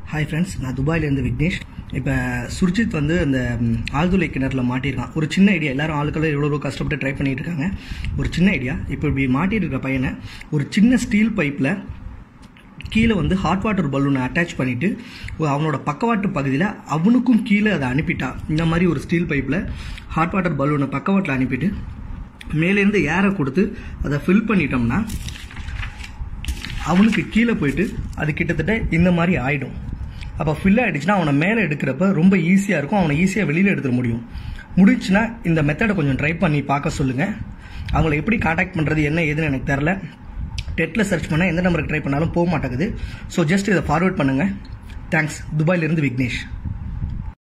hi friends நான் துபாயிலேருந்து விக்னேஷ் இப்போ சுர்ஜித் வந்து அந்த ம், ஆழ்துளை கிணறுல மாட்டியிருக்கான் ஒரு சின்ன ஐடியா எல்லாரும் ஆளுக்களும் எவ்வளோ கஷ்டப்பட்டு ட்ரை பண்ணிட்டு இருக்காங்க ஒரு சின்ன ஐடியா இப்போ இப்படி மாட்டிட்டு இருக்க பையனை ஒரு சின்ன ஸ்டீல் பைப்பில் கீழே வந்து ஹாட் வாட்டர் பலூனை அட்டாச் பண்ணிவிட்டு அவனோட பக்கவாட்டு பகுதியில் அவனுக்கும் கீழே அதை அனுப்பிட்டான் இந்த மாதிரி ஒரு ஸ்டீல் பைப்பில் ஹாட் வாட்டர் பலூனை பக்கவாட்டில் அனுப்பிட்டு மேலேருந்து ஏரை கொடுத்து அதை ஃபில் பண்ணிட்டோம்னா அவனுக்கு கீழே போயிட்டு அது கிட்டத்தட்ட இந்த மாதிரி ஆயிடும் அப்போ ஃபில் ஆயிடுச்சுன்னா அவனை மேலே எடுக்கிறப்ப ரொம்ப ஈஸியாக இருக்கும் அவனை ஈஸியாக வெளியில் எடுத்துட முடியும் முடிச்சுன்னா இந்த மெத்தடை கொஞ்சம் ட்ரை பண்ணி பார்க்க சொல்லுங்கள் அவங்கள எப்படி காண்டாக்ட் பண்ணுறது என்ன ஏதுன்னு எனக்கு தெரில டெட்டில் சர்ச் பண்ணால் எந்த நம்பருக்கு ட்ரை பண்ணாலும் போக மாட்டேங்குது ஸோ ஜஸ்ட் இதை ஃபார்வர்ட் பண்ணுங்கள் தேங்க்ஸ் துபாயிலிருந்து விக்னேஷ்